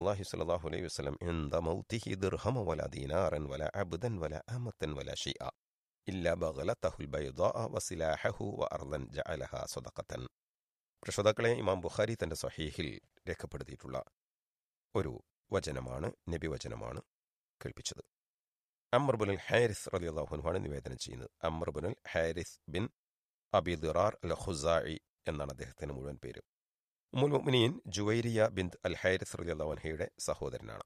അള്ളാഹി സ്വല്ലല്ലാഹു അലൈഹി വസല്ലം ഇന്ദ മൗതിഹി ദിർഹമ വല ദീനാറൻ വല അബ്ദൻ വല അമത്തൻ വല ഷിഅ ഇല്ല ബഗലതഹുൽ ബൈദാഅ വസിലാഹഹു വഅർളൻ ജഅലഹ സദഖത്തൻ പ്രശ്രോതാക്കളെ ഇമാം ബുഖാരി തന്റെ സ്വഹീഹിൽ രേഖപ്പെടുത്തിയിട്ടുള്ള ഒരു വചനമാണ് നബി വചനമാണ് കേൾപ്പിച്ചത് അമർബുൽ ഹാരിസ് റളിയല്ലാഹുനുമാണ് നിവേദനം ചെയ്യുന്നത് അമർബുൽ Haris bin Abi Dirar al Khuzai എന്നാണ് അദ്ദേഹത്തിന്റെ മുഴുവൻ പേര് ഉമ്മുൽ മുഅ്മിനീൻ ജുവൈരിയ ബിന്ദ് അൽ ഹാരിസ് റളിയല്ലാഹു അൻഹയുടെ സഹോദരനാണ്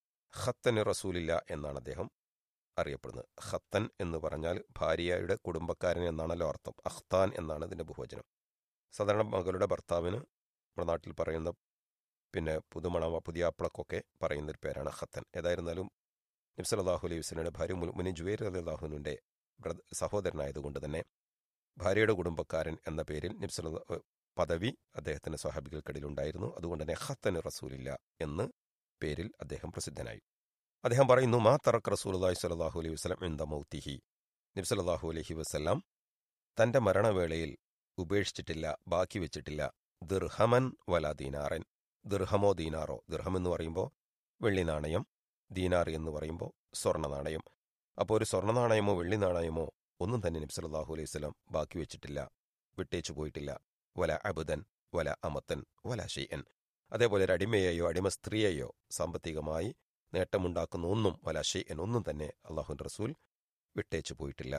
ഖത്തൻ റസൂലില്ല എന്നാണ് അദ്ദേഹം അറിയപ്പെടുന്നത് ഖത്തൻ എന്ന് പറഞ്ഞാൽ ഭാര്യയുടെ കുടുംബക്കാരൻ എന്നാണല്ലോ അർത്ഥം അഖ്താൻ എന്നാണ് ഇതിന്റെ ബഹുവചനം സാധാരണ മകളുടെ ഭർത്താവിന് നമ്മുടെ നാട്ടിൽ പറയുന്ന പിന്നെ പുതുമണ പുതിയാപ്പിളക്കൊക്കെ പറയുന്ന ഒരു പേരാണ് ഖത്തൻ ഏതായിരുന്നാലും നബ്സലാഹു അലൈഹി വസ്ലയുടെ ഭാര്യ മുൽമുനി ജുവേർ അള്ളാഹുവിൻ്റെ സഹോദരനായതുകൊണ്ട് തന്നെ ഭാര്യയുടെ കുടുംബക്കാരൻ എന്ന പേരിൽ നബ്സല പദവി അദ്ദേഹത്തിന്റെ സ്വഹാബികൾക്കിടയിൽ ഉണ്ടായിരുന്നു അതുകൊണ്ട് തന്നെ ഖത്തൻ റസൂലില്ല എന്ന് പേരിൽ അദ്ദേഹം പ്രസിദ്ധനായി അദ്ദേഹം പറയുന്നു മാ തറക് റസൂൽ സ്വലാഹു അലൈഹി വസ്ലം എന്ത മൗത്തിഹി നബ്സലാഹു അലൈഹി വസ്ലാം തന്റെ മരണവേളയിൽ ഉപേക്ഷിച്ചിട്ടില്ല ബാക്കി വെച്ചിട്ടില്ല ദിർഹമൻ വല ദീനാറൻ ദിർഹമോ ദീനാറോ ദിർഹം എന്ന് പറയുമ്പോൾ വെള്ളി നാണയം ദീനാർ എന്ന് പറയുമ്പോൾ സ്വർണ്ണ നാണയം അപ്പോൾ ഒരു സ്വർണ്ണ നാണയമോ വെള്ളി നാണയമോ ഒന്നും തന്നെ നബ്സലാഹു അലൈഹി സ്വലം ബാക്കി വെച്ചിട്ടില്ല വിട്ടേച്ചു പോയിട്ടില്ല വല അബുദൻ വല അമത്തൻ വല ഷെയ്യൻ അതേപോലെ ഒരു അടിമയെയോ അടിമ സ്ത്രീയെയോ സാമ്പത്തികമായി നേട്ടമുണ്ടാക്കുന്ന ഒന്നും വല ഷെയ്യൻ ഒന്നും തന്നെ അള്ളാഹുൻ റസൂൽ വിട്ടേച്ചു പോയിട്ടില്ല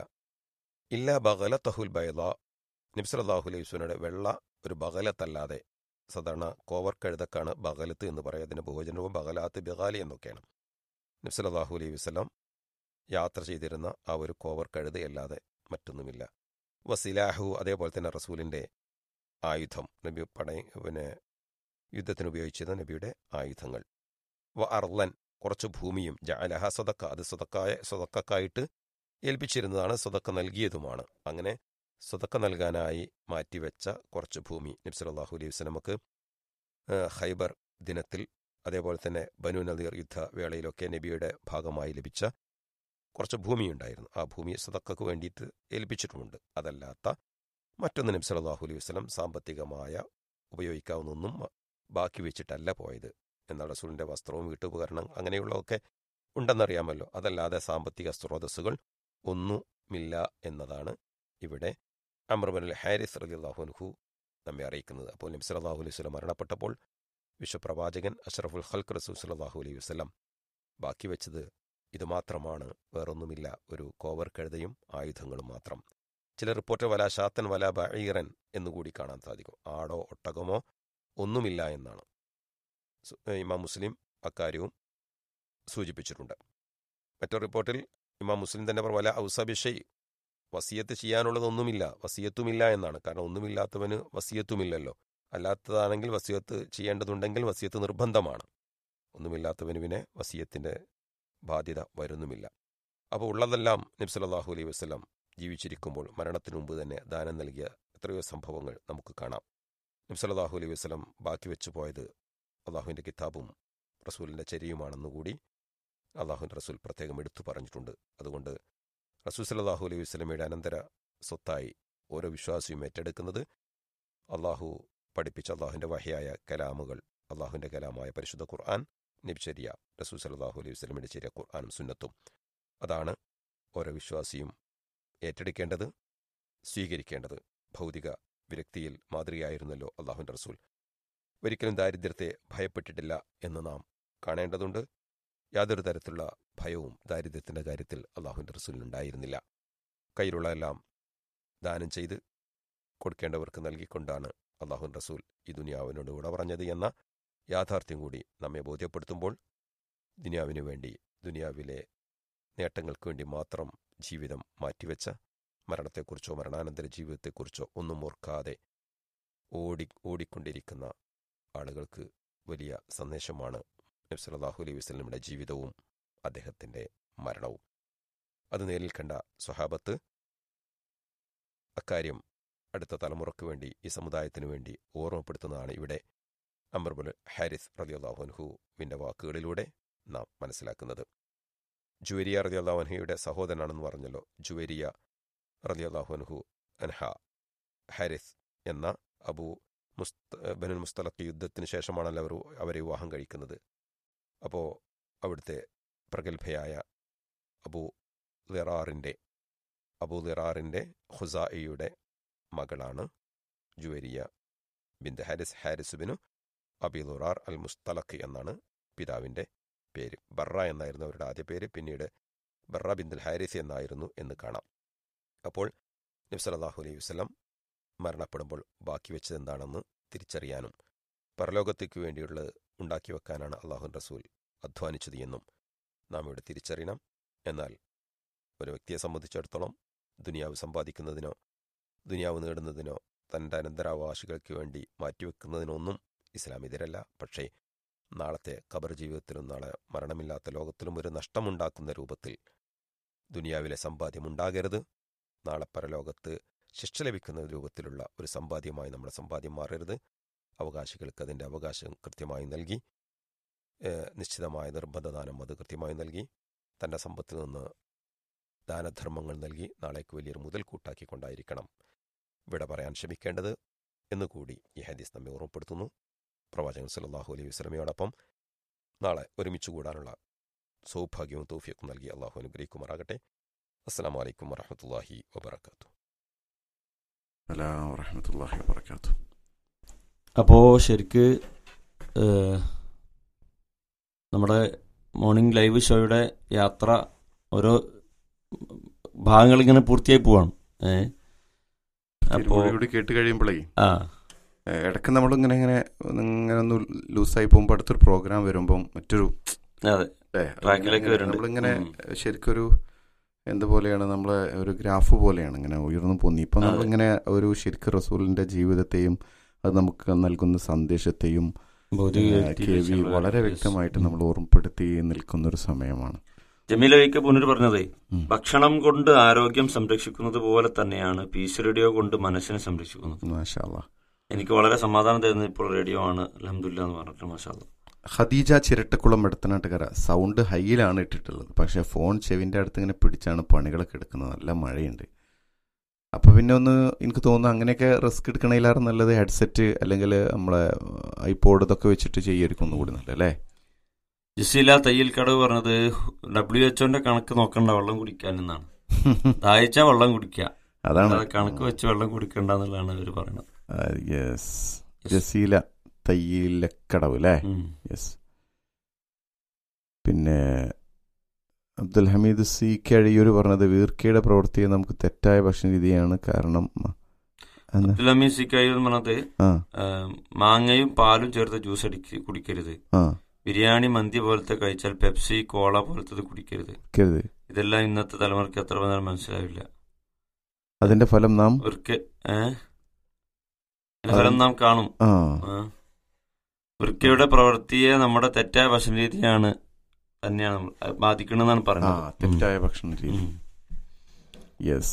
ഇല്ല ബഗല തഹുൽ ബൈദ നബ്സലാഹു അലൈഹി വസ്ലയുടെ വെള്ള ഒരു ബഗലത്തല്ലാതെ സാധാരണ കോവർ കഴുതക്കാണ് ബഗലത്ത് എന്ന് പറയുക അതിന്റെ ബഹുവചനവും ബഗലാത്ത് ബഗാലി എന്നൊക്കെയാണ് നബ്സലാഹു അലൈഹി വസ്ലാം യാത്ര ചെയ്തിരുന്ന ആ ഒരു കോവർ കഴുതയല്ലാതെ മറ്റൊന്നുമില്ല വസിലാഹു അതേപോലെ തന്നെ റസൂലിന്റെ ആയുധം നബി പട പിന്നെ യുദ്ധത്തിന് ഉപയോഗിച്ചിരുന്ന നബിയുടെ ആയുധങ്ങൾ വ അർലൻ കുറച്ച് ഭൂമിയും ജഅലഹ സദക്ക അത് സ്വതക്കായ സ്വതക്കായിട്ട് ഏൽപ്പിച്ചിരുന്നതാണ് സ്വതക്ക നൽകിയതുമാണ് അങ്ങനെ സ്വതക്ക നൽകാനായി മാറ്റിവെച്ച കുറച്ച് ഭൂമി നബ്സലാഹു അലൈഹി വസ്ലമക്ക് ഹൈബർ ദിനത്തിൽ അതേപോലെ തന്നെ ബനു നദീർ യുദ്ധവേളയിലൊക്കെ നബിയുടെ ഭാഗമായി ലഭിച്ച കുറച്ച് ഭൂമിയുണ്ടായിരുന്നു ആ ഭൂമി സതക്കക്ക് വേണ്ടിയിട്ട് ഏൽപ്പിച്ചിട്ടുമുണ്ട് അതല്ലാത്ത മറ്റൊന്ന് നബി സല്ലാഹു അലൈഹി വസ്ലം സാമ്പത്തികമായ ഉപയോഗിക്കാവുന്നൊന്നും ബാക്കി വെച്ചിട്ടല്ല പോയത് എന്നാൽ റസൂലിന്റെ വസ്ത്രവും വീട്ടുപകരണം അങ്ങനെയുള്ളതൊക്കെ ഉണ്ടെന്നറിയാമല്ലോ അതല്ലാതെ സാമ്പത്തിക സ്രോതസ്സുകൾ ഒന്നുമില്ല എന്നതാണ് ഇവിടെ അമ്രബൻ ഹാരിസ് റലി അള്ളാഹുൻഹു നമ്മെ അറിയിക്കുന്നത് അപ്പോൾ നബി സല്ലാഹു അലൈഹി വസ്ലം മരണപ്പെട്ടപ്പോൾ വിശ്വപ്രവാചകൻ അഷറഫുൽ ഖൽക്ക് റസൂൽ സല്ലാഹു അലൈഹി വസ്ലം ബാക്കി വെച്ചത് ഇത് മാത്രമാണ് വേറൊന്നുമില്ല ഒരു കോവർ കഴുതയും ആയുധങ്ങളും മാത്രം ചില റിപ്പോർട്ട് വല ഷാത്തൻ വല ബഈറൻ എന്നുകൂടി കാണാൻ സാധിക്കും ആടോ ഒട്ടകമോ ഒന്നുമില്ല എന്നാണ് ഇമാം മുസ്ലിം അക്കാര്യവും സൂചിപ്പിച്ചിട്ടുണ്ട് മറ്റൊരു റിപ്പോർട്ടിൽ ഇമാം മുസ്ലിം തന്നെ വല ഔസബിഷൈ വസിയത്ത് ചെയ്യാനുള്ളതൊന്നുമില്ല വസിയത്തുമില്ല എന്നാണ് കാരണം ഒന്നുമില്ലാത്തവന് വസിയത്തുമില്ലല്ലോ അല്ലാത്തതാണെങ്കിൽ വസിയത്ത് ചെയ്യേണ്ടതുണ്ടെങ്കിൽ വസിയത്ത് നിർബന്ധമാണ് ഒന്നുമില്ലാത്തവന് പിന്നെ വസിയത്തിന്റെ ബാധ്യത വരുന്നുമില്ല അപ്പോൾ ഉള്ളതെല്ലാം നബ്സലാഹു അലൈഹി വസ്ലം ജീവിച്ചിരിക്കുമ്പോൾ മരണത്തിനു മുമ്പ് തന്നെ ദാനം നൽകിയ എത്രയോ സംഭവങ്ങൾ നമുക്ക് കാണാം നബ്സലാഹു അലൈഹി വസ്ലം ബാക്കി വെച്ചു പോയത് അള്ളാഹുവിൻ്റെ കിതാബും റസൂലിൻ്റെ ചര്യയുമാണെന്നുകൂടി അള്ളാഹുവിൻ്റെ റസൂൽ പ്രത്യേകം എടുത്തു പറഞ്ഞിട്ടുണ്ട് അതുകൊണ്ട് റസൂൽ സലാഹു അലൈഹി വസ്ലമയുടെ അനന്തര സ്വത്തായി ഓരോ വിശ്വാസിയും ഏറ്റെടുക്കുന്നത് അള്ളാഹു പഠിപ്പിച്ച അള്ളാഹുവിൻ്റെ വഹയായ കലാമുകൾ അള്ളാഹുവിൻ്റെ കലാമായ പരിശുദ്ധ ഖുർആൻ നബ്ചര്യ റസൂൽ സലാഹു അലൈഹി വസ്ലമിൻ്റെ ചെറിയ ഖുർആാനും സുന്നത്തും അതാണ് ഓരോ വിശ്വാസിയും ഏറ്റെടുക്കേണ്ടത് സ്വീകരിക്കേണ്ടത് ഭൗതിക വിരക്തിയിൽ മാതൃകയായിരുന്നല്ലോ അള്ളാഹുവിൻ്റെ റസൂൽ ഒരിക്കലും ദാരിദ്ര്യത്തെ ഭയപ്പെട്ടിട്ടില്ല എന്ന് നാം കാണേണ്ടതുണ്ട് യാതൊരു തരത്തിലുള്ള ഭയവും ദാരിദ്ര്യത്തിന്റെ കാര്യത്തിൽ അള്ളാഹുവിൻ്റെ റസൂലിനുണ്ടായിരുന്നില്ല കയ്യിലുള്ള എല്ലാം ദാനം ചെയ്ത് കൊടുക്കേണ്ടവർക്ക് നൽകിക്കൊണ്ടാണ് അള്ളാഹുൻ റസൂൽ ഈ ദുനിയാവിനോട് വിട പറഞ്ഞത് എന്ന യാഥാർത്ഥ്യം കൂടി നമ്മെ ബോധ്യപ്പെടുത്തുമ്പോൾ ദുനിയാവിനു വേണ്ടി ദുനിയാവിലെ നേട്ടങ്ങൾക്ക് വേണ്ടി മാത്രം ജീവിതം മാറ്റിവെച്ച മരണത്തെക്കുറിച്ചോ മരണാനന്തര ജീവിതത്തെക്കുറിച്ചോ ഒന്നും ഓർക്കാതെ ഓടി ഓടിക്കൊണ്ടിരിക്കുന്ന ആളുകൾക്ക് വലിയ സന്ദേശമാണ് നബ്സലാഹു അലൈഹി വസ്ലമിയുടെ ജീവിതവും അദ്ദേഹത്തിന്റെ മരണവും അത് നേരിൽ കണ്ട സ്വഹാബത്ത് അക്കാര്യം അടുത്ത തലമുറയ്ക്ക് വേണ്ടി ഈ സമുദായത്തിനു വേണ്ടി ഓർമ്മപ്പെടുത്തുന്നതാണ് ഇവിടെ അമർബുൽ ഹാരിസ് റലിയുല്ലാഹുൻഹുവിന്റെ വാക്കുകളിലൂടെ നാം മനസ്സിലാക്കുന്നത് ജുവരിയ റലിയുല്ലാഹുൻഹയുടെ സഹോദരനാണെന്ന് പറഞ്ഞല്ലോ ജുവരിയ റലിയുല്ലാഹുൻഹു അൻഹ ഹാരിസ് എന്ന അബു മുസ്ത ബനുൽ മുസ്തലഖ് യുദ്ധത്തിന് ശേഷമാണല്ലോ അവർ അവരെ വിവാഹം കഴിക്കുന്നത് അപ്പോൾ അവിടുത്തെ പ്രഗത്ഭയായ അബൂ ലിറാറിൻ്റെ അബൂ ലിറാറിൻ്റെ ഖുസായിയുടെ മകളാണ് ജുവരിയ ബിന്ദ് ഹാരിസ് ഹാരിസുബിനു അബി ലുറാർ അൽ മുസ്തലഖ് എന്നാണ് പിതാവിൻ്റെ പേര് ബറ എന്നായിരുന്നു അവരുടെ ആദ്യ പേര് പിന്നീട് ബറ ബിന്ദുൽ ഹാരിസ് എന്നായിരുന്നു എന്ന് കാണാം അപ്പോൾ നബ്സലാഹു അലൈഹി വസ്ലം മരണപ്പെടുമ്പോൾ ബാക്കി വെച്ചത് എന്താണെന്ന് തിരിച്ചറിയാനും പരലോകത്തേക്ക് വേണ്ടിയുള്ളത് ഉണ്ടാക്കി വെക്കാനാണ് അള്ളാഹുൻ റസൂൽ അധ്വാനിച്ചത് എന്നും നാം ഇവിടെ തിരിച്ചറിയണം എന്നാൽ ഒരു വ്യക്തിയെ സംബന്ധിച്ചിടത്തോളം ദുനിയാവ് സമ്പാദിക്കുന്നതിനോ ദുനിയാവ് നേടുന്നതിനോ തൻ്റെ അനന്തരാവകാശികൾക്ക് വേണ്ടി മാറ്റിവെക്കുന്നതിനൊന്നും ഇസ്ലാം എതിരല്ല പക്ഷേ നാളത്തെ ഖബർ ജീവിതത്തിലും നാളെ മരണമില്ലാത്ത ലോകത്തിലും ഒരു നഷ്ടമുണ്ടാക്കുന്ന രൂപത്തിൽ ദുനിയാവിലെ സമ്പാദ്യം ഉണ്ടാകരുത് നാളെ പരലോകത്ത് ശിക്ഷ ലഭിക്കുന്ന രൂപത്തിലുള്ള ഒരു സമ്പാദ്യമായി നമ്മുടെ സമ്പാദ്യം മാറരുത് അവകാശികൾക്ക് അതിൻ്റെ അവകാശം കൃത്യമായി നൽകി നിശ്ചിതമായ നിർബന്ധദാനം അത് കൃത്യമായി നൽകി തൻ്റെ സമ്പത്തിൽ നിന്ന് ദാനധർമ്മങ്ങൾ നൽകി നാളേക്ക് വലിയൊരു മുതൽക്കൂട്ടാക്കിക്കൊണ്ടായിരിക്കണം ഇവിടെ പറയാൻ ശ്രമിക്കേണ്ടത് എന്നുകൂടി ഈ ഹദീസ് നമ്മെ ഓർമ്മപ്പെടുത്തുന്നു പ്രവാചകൻ സല്ലാഹു അലൈഹി വസ്ലമയോടൊപ്പം നാളെ ഒരുമിച്ച് കൂടാനുള്ള സൗഭാഗ്യവും തൗഫിയക്കും നൽകി അള്ളാഹു അനുഗ്രഹിക്കുമാറാകട്ടെ അസ്സാം വലൈക്കും വറഹമത്തല്ലാഹി വബർക്കാത്തു വറഹമത്തല്ലാഹി വബർക്കാത്തു അപ്പോൾ ശരിക്ക് നമ്മുടെ മോർണിംഗ് ലൈവ് ഷോയുടെ യാത്ര ഓരോ ഭാഗങ്ങൾ ഇങ്ങനെ പൂർത്തിയായി പോവാണ് ഏഹ് അപ്പോൾ കൂടി കേട്ട് കഴിയുമ്പോഴേ ആ ഇടയ്ക്ക് നമ്മളിങ്ങനെ ഇങ്ങനെ ഇങ്ങനെ ഒന്ന് ലൂസായി പോകുമ്പോൾ അടുത്തൊരു പ്രോഗ്രാം വരുമ്പം മറ്റൊരു അതെ അല്ലേ ട്രാക്കിലേക്ക് വരുന്നുണ്ട്. നമ്മളിങ്ങനെ ഉം. ശരിക്കൊരു എന്ത് പോലെയാണ് നമ്മളെ ഒരു ഗ്രാഫ് പോലെയാണ് ഇങ്ങനെ ഉയർന്നു പോന്നി ഇപ്പം അതെ. നമ്മളിങ്ങനെ ഒരു ശരിക്കും റസൂലിന്റെ ജീവിതത്തെയും അത് നമുക്ക് നൽകുന്ന സന്ദേശത്തെയും ഭൗതിക കെ വി വളരെ വ്യക്തമായിട്ട് നമ്മൾ ഓർമ്മപ്പെടുത്തി നിൽക്കുന്ന ഒരു സമയമാണ് ജമീല വൈക്ക പുനർ പറഞ്ഞതേ ഉം. ഭക്ഷണം കൊണ്ട് ആരോഗ്യം സംരക്ഷിക്കുന്നത് പോലെ തന്നെയാണ് പീസ് റേഡിയോ കൊണ്ട് മനസ്സിനെ സംരക്ഷിക്കുന്നത് മാഷാ അല്ലാ. എനിക്ക് വളരെ സമാധാനം തരുന്നത് ഇപ്പോൾ റേഡിയോ ആണ് അലഹമില്ല എന്ന് പറഞ്ഞിട്ട് മാഷാല്ല ഖദീജ ചിരട്ടക്കുളം എടുത്തനാട്ടുകര സൗണ്ട് ഹൈയിലാണ് ഇട്ടിട്ടുള്ളത് പക്ഷെ ഫോൺ ചെവിന്റെ അടുത്ത് ഇങ്ങനെ പിടിച്ചാണ് പണികളൊക്കെ എടുക്കുന്നത് നല്ല മഴയുണ്ട് അപ്പൊ പിന്നെ ഒന്ന് എനിക്ക് തോന്നുന്നു അങ്ങനെയൊക്കെ റിസ്ക് എടുക്കണേലാറ് നല്ലത് ഹെഡ്സെറ്റ് അല്ലെങ്കിൽ നമ്മളെ ഐപോഡ് ഇതൊക്കെ വെച്ചിട്ട് ചെയ്യായിരിക്കും ഒന്നുകൂടി നല്ലത് അല്ലേ ജസീല തയ്യൽ കടവ് പറഞ്ഞത് ഡബ്ല്യു എച്ച്ഒന്റെ കണക്ക് നോക്കണ്ട വെള്ളം കുടിക്കാൻ എന്നാണ് ദാഹിച്ച വെള്ളം കുടിക്കുക അതാണ് അല്ലാതെ കണക്ക് വെച്ച് വെള്ളം കുടിക്കണ്ട എന്നുള്ളതാണ് അവർ പറയുന്നത് യെസ് ജസീല തയ്യിലക്കടവ് അല്ലേ ഉം. യെസ് പിന്നെ അബ്ദുൽ ഹമീദ് സി കഴിയൂർ പറഞ്ഞത് വീർക്കയുടെ പ്രവൃത്തിയെ നമുക്ക് തെറ്റായ ഭക്ഷണ രീതിയാണ് കാരണം എന്ന് അബ്ദുൽ ഹമീദ് സിക്കായി എന്ന് പറഞ്ഞത് ആ ആ, മാങ്ങയും പാലും ചേർത്ത് ജ്യൂസ് അടിക്ക കുടിക്കരുത് ആ ബിരിയാണി മന്തി പോലത്തെ കഴിച്ചാൽ പെപ്സി കോള പോലത്തത് കുടിക്കരുത് കരുത് ഇതെല്ലാം ഇന്നത്തെ തലമുറയ്ക്ക് എത്ര വന്നാലും മനസ്സിലാവില്ല അതിന്റെ ഫലം നാം വൃക്ക ഏഹ് ഫലം നാം കാണും ആ ആ. വൃക്കയുടെ പ്രവൃത്തിയെ നമ്മുടെ തെറ്റായ ഭക്ഷണ രീതിയാണ് തന്നെയാണ് നമ്മൾ അത് ബാധിക്കണമെന്നാണ് ആ പറയുന്നത് തെറ്റായ ഭക്ഷണ രീതി ഉം. യെസ്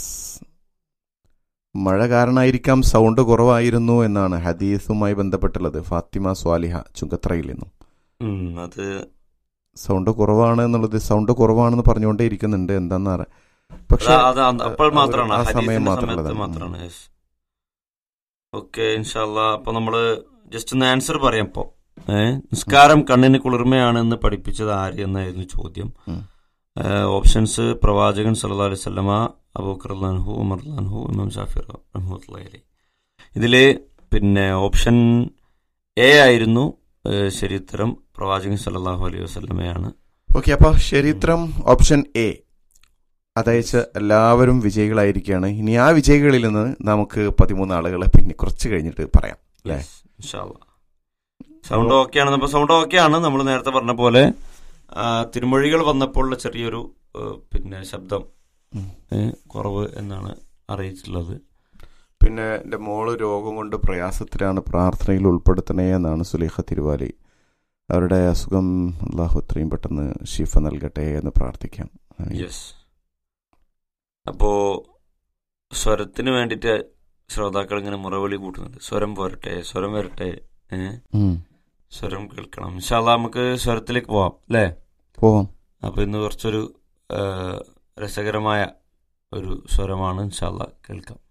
മഴ കാരണമായിരിക്കാം സൗണ്ട് കുറവായിരുന്നു എന്നാണ് ഹദീസുമായി ബന്ധപ്പെട്ടുള്ളത് ഫാത്തിമ സ്വാലിഹ ചുങ്കത്രയിൽ നിന്നും ഉം, അത് സൗണ്ട് കുറവാണ് എന്നുള്ളത് സൗണ്ട് കുറവാണെന്ന് പറഞ്ഞുകൊണ്ടേ ഇരിക്കുന്നുണ്ട് എന്താന്ന് അറിയാം പക്ഷെ അത് അത് അപ്പോൾ മാത്രമാണ് ആ സമയം ഹദീസിന്റെ മാത്രമുള്ളതാണ്. സമയത്ത് മാത്രമാണ് യെസ് ഓക്കെ ഇൻഷാല്ല അപ്പൊ നമ്മള് ജസ്റ്റ് ഒന്ന് ആൻസർ പറയാം ഇപ്പൊ ഏഹ് നിസ്കാരം കണ്ണിന് കുളിർമയാണെന്ന് പഠിപ്പിച്ചത് ആര് എന്നായിരുന്നു ചോദ്യം ഉം. ഓപ്ഷൻസ് പ്രവാചകൻ സല്ലല്ലാഹു അലൈഹി വസല്ലമ അബൂക്കർ അള്ളാൻഹു ഉമർ അള്ളാൻഹു ഇമാം ഷാഫിർ റഹ്മത്തുള്ളി ഇതില് പിന്നെ ഓപ്ഷൻ എ ആയിരുന്നു ഏഹ് ശരിയുത്തരം പ്രവാചകൻ സല്ലല്ലാഹു അലൈഹി വസല്ലമയാണ് ഓക്കെ അപ്പൊ ചരിത്രം ഓപ്ഷൻ എ അതയച്ച് എല്ലാവരും വിജയികളായിരിക്കുകയാണ് ഇനി ആ വിജയികളിൽ നിന്ന് നമുക്ക് പതിമൂന്ന് ആളുകളെ പിന്നെ കുറച്ച് കഴിഞ്ഞിട്ട് പറയാം അല്ലേ? സൗണ്ട് ഓക്കെ ആണ് അപ്പൊ സൗണ്ട് ഓക്കെ ആണ് നമ്മൾ നേരത്തെ പറഞ്ഞ പോലെ ആ, തിരുമൊഴികൾ വന്നപ്പോഴുള്ള ചെറിയൊരു ഏഹ്, പിന്നെ ശബ്ദം ഉം. ഏഹ്, കുറവ് എന്നാണ് അറിയിച്ചിട്ടുള്ളത് പിന്നെ എൻ്റെ മോള് രോഗം കൊണ്ട് പ്രയാസത്തിലാണ് പ്രാർത്ഥനയിൽ ഉൾപ്പെടുത്തണേ എന്നാണ് സുലേഖ തിരുവാലി അവരുടെ അസുഖം അള്ളാഹു എത്രയും പെട്ടെന്ന് ഷിഫ നൽകട്ടെ എന്ന് പ്രാർത്ഥിക്കാം യെസ് അപ്പോ സ്വരത്തിന് വേണ്ടിയിട്ട് ശ്രോതാക്കൾ ഇങ്ങനെ മുറവിളി കൂട്ടുന്നുണ്ട് സ്വരം പോരട്ടെ സ്വരം വരട്ടെ ഏഹ് ഉം. സ്വരം കേൾക്കണം ഇൻഷാല്ല നമുക്ക് സ്വരത്തിലേക്ക് പോവാം അല്ലേ പോവാം അപ്പൊ ഇന്ന് കുറച്ചൊരു ഏഹ്, രസകരമായ ഒരു സ്വരമാണ് ഇൻഷാല്ല കേൾക്കാം